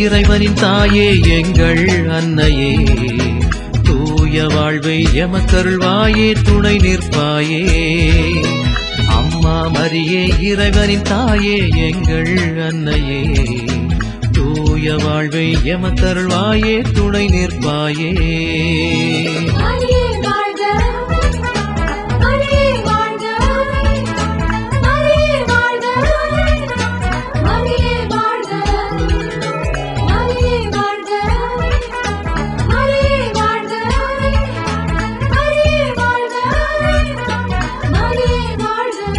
இறைவனின் தாயே எங்கள் அன்னையே தூய வாழ்வை எமக்கருள்வாயே துணை நிற்பாயே அம்மா மரியே இறைவனின் தாயே எங்கள் அன்னையே தூய வாழ்வை எமக்கருள்வாயே துணை நிற்பாயே மரியே வாழ்க மரியே வாழ்க மரியே வாழ்க மரியே வாழ்க மரியே வாழ்க மரியே வாழ்க மரியே வாழ்க மரியே வாழ்க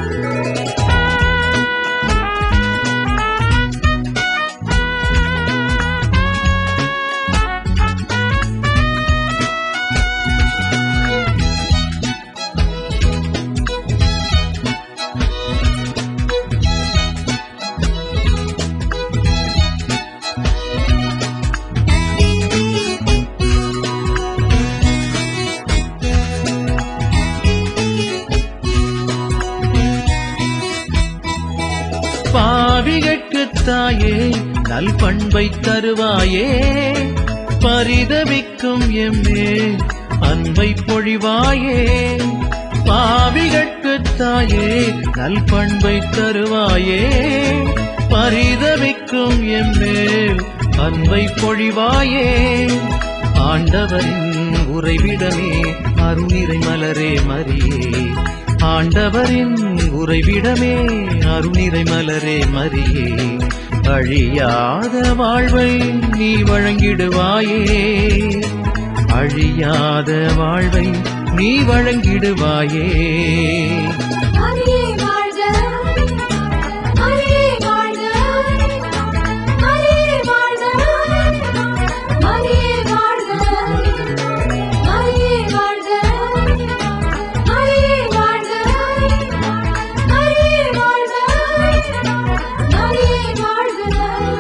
பாவிகட்கு தாயே நல் பண்பை தருவாயே பரிதவிக்கும் எம்மே அன்பை பொழிவாயே பாவிகட்கு தாயே நல் பண்பை தருவாயே பரிதவிக்கும் எம்மே அன்பை பொழிவாயே ஆண்டவரின் உறைவிடமே அருணிறை மலரே மரியே ஆண்டவரின் உறைவிடமே அருணிறை மலரே மரியே அழியாத வாழ்வை நீ வழங்கிடுவாயே அழியாத வாழ்வை நீ வழங்கிடுவாயே மரியே வாழ்க மரியே வாழ்க மரியே வாழ்க மரியே வாழ்க மரியே வாழ்க மரியே வாழ்க மரியே வாழ்க மரியே வாழ்க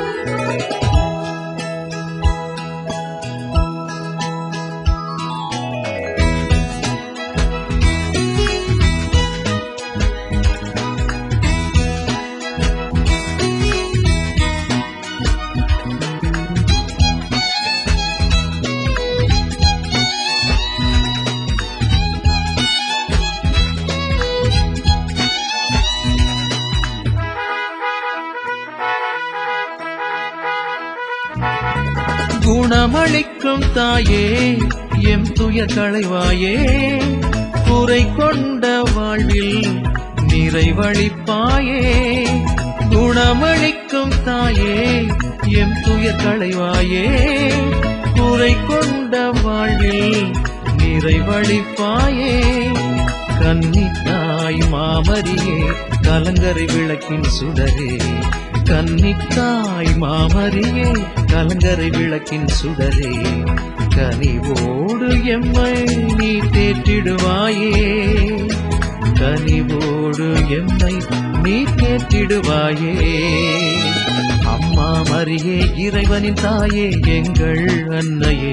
குணமளிக்கும் தாயே எம் துய களைவாயே குறை கொண்ட வாழ்வில் நிறைவழிப்பாயே குணமளிக்கும் தாயே எம் துய களைவாயே குறை கொண்ட வாழ்வில் நிறைவழிப்பாயே கன்னித்தாய் மாமரியே கலங்கரை விளக்கின் சுடரே கன்னித்தாய் மாமரியே கலங்கரை விளக்கின் சுடரே கனிவோடு எம்மை நீ தேற்றிடுவாயே கனிவோடு எம்மை நீ தேற்றிடுவாயே அம்மா மரியே இறைவனின் தாயே எங்கள் அன்னையே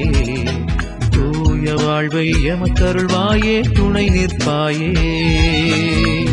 தூய வாழ்வை எமக்கருள்வாயே துணை நிற்பாயே